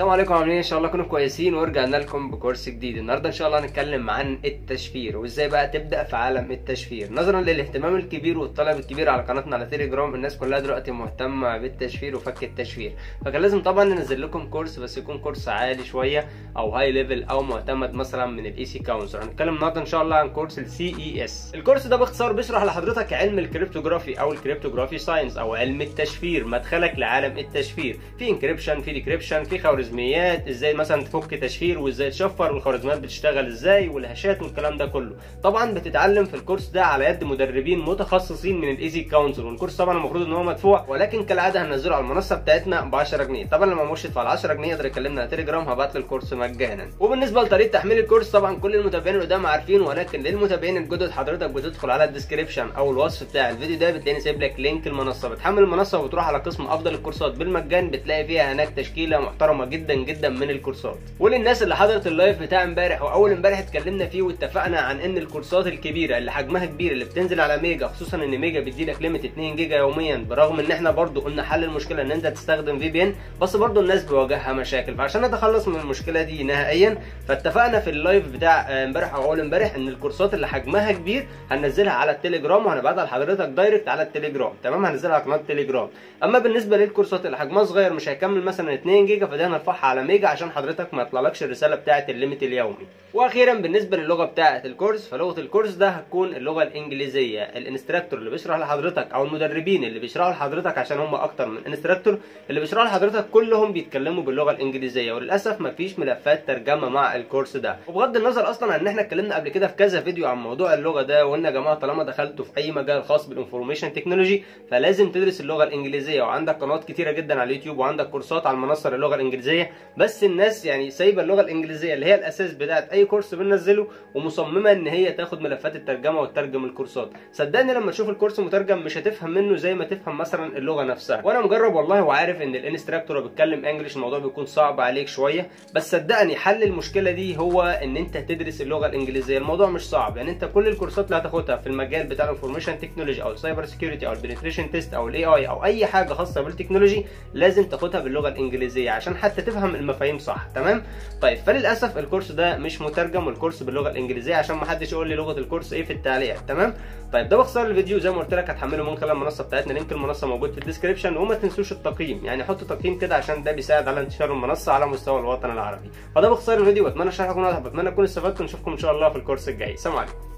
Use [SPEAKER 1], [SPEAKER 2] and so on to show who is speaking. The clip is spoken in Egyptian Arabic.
[SPEAKER 1] السلام عليكم عاملين إيه؟ ان شاء الله تكونوا كويسين ورجعنا لكم بكورس جديد النهارده ان شاء الله هنتكلم عن التشفير وازاي بقى تبدا في عالم التشفير نظرا للاهتمام الكبير والطلب الكبير على قناتنا على تليجرام الناس كلها دلوقتي مهتمه بالتشفير وفك التشفير فكان لازم طبعا ننزل لكم كورس بس يكون كورس عالي شويه او هاي ليفل او معتمد مثلا من الاي سي كونسل هنتكلم النهارده ان شاء الله عن كورس السي اي اس الكورس ده باختصار بيشرح لحضرتك علم الكريبتوغرافي او الكريبتوغرافي ساينس او علم التشفير مدخلك لعالم التشفير في انكريبشن في ديكريبشن في خوارزميات ازاي مثلا تفك تشفير وازاي تشفر والخوارزميات بتشتغل ازاي والهاشات والكلام ده كله طبعا بتتعلم في الكورس ده على يد مدربين متخصصين من الايزي كونسل والكورس طبعا المفروض ان هو مدفوع ولكن كالعاده هننزله على المنصه بتاعتنا ب 10 جنيه طبعا لما مرشد يدفع ال 10 جنيه يقدر يكلمنا على تليجرام هبعت له الكورس مجانا وبالنسبه لطريقه تحميل الكورس طبعا كل المتابعين القدام عارفين ولكن للمتابعين الجدد حضرتك بتدخل على الديسكريبشن او الوصف بتاع الفيديو ده بتلاقيني سايب لك لينك المنصه بتحمل المنصه وبتروح على قسم افضل الكورسات بالمجان بتلاقي فيها هناك تشكيله محترمه جدا جدا من الكورسات وللناس اللي حضرت اللايف بتاع امبارح واول امبارح اتكلمنا فيه واتفقنا عن ان الكورسات الكبيره اللي حجمها كبير اللي بتنزل على ميجا خصوصا ان ميجا بيدي لك ليميت 2 جيجا يوميا برغم ان احنا برضو قلنا حل المشكله ان انت تستخدم في بي ان بس برضو الناس بيواجهها مشاكل فعشان نتخلص من المشكله دي نهائيا فاتفقنا في اللايف بتاع امبارح او اول امبارح ان الكورسات اللي حجمها كبير هننزلها على التليجرام وهنبعتها لحضرتك دايركت على التليجرام تمام هننزلها على قناه التليجرام اما بالنسبه للكورسات اللي حجمها صغير مش هيكمل مثلا 2 جيجا فدي هنرفعها على ميجا عشان حضرتك ما يطلعلكش الرساله بتاعه الليميت اليومي واخيرا بالنسبه للغه بتاعه الكورس فلغه الكورس ده هتكون اللغه الانجليزيه الانستراكتور اللي بيشرح لحضرتك او المدربين اللي بيشرحوا لحضرتك عشان هم اكتر من انستراكتور اللي بيشرحوا لحضرتك كلهم بيتكلموا باللغه الانجليزيه وللاسف مفيش ملفات ترجمه مع الكورس ده وبغض النظر اصلا عن ان احنا اتكلمنا قبل كده في كذا فيديو عن موضوع اللغه ده وقلنا يا جماعه طالما دخلتوا في اي مجال خاص بالانفورميشن تكنولوجي فلازم تدرس اللغه الانجليزيه وعندك قنوات كتيره جدا على اليوتيوب وعندك كورسات على المنصه للغه الانجليزيه بس الناس يعني سايبه اللغه الانجليزيه اللي هي الاساس بتاعت اي كورس بننزله ومصممه ان هي تاخد ملفات الترجمه وتترجم الكورسات صدقني لما تشوف الكورس مترجم مش هتفهم منه زي ما تفهم مثلا اللغه نفسها وانا مجرب والله وعارف ان الانستراكتور بيتكلم انجلش الموضوع بيكون صعب عليك شويه بس صدقني حل المشكله دي هو ان انت تدرس اللغه الانجليزيه الموضوع مش صعب يعني انت كل الكورسات اللي هتاخدها في المجال بتاع الانفورميشن تكنولوجي او السايبر سكيورتي او البنتريشن تيست او الاي اي او اي حاجه خاصه بالتكنولوجي لازم تاخدها باللغه الانجليزيه عشان حتى تفهم المفاهيم صح تمام طيب فللاسف الكورس ده مش مترجم والكورس باللغه الانجليزيه عشان ما حدش يقول لي لغه الكورس ايه في التعليقات تمام طيب ده باختصار الفيديو زي ما قلت لك هتحمله من خلال المنصه بتاعتنا لينك المنصه موجود في الديسكربشن وما تنسوش التقييم يعني حطوا تقييم كده عشان ده بيساعد على انتشار المنصه على مستوى الوطن العربي فده باختصار الفيديو واتمنى الشرح يكون واضح بتمنى اكون استفدت ونشوفكم ان شاء الله في الكورس الجاي سلام عليكم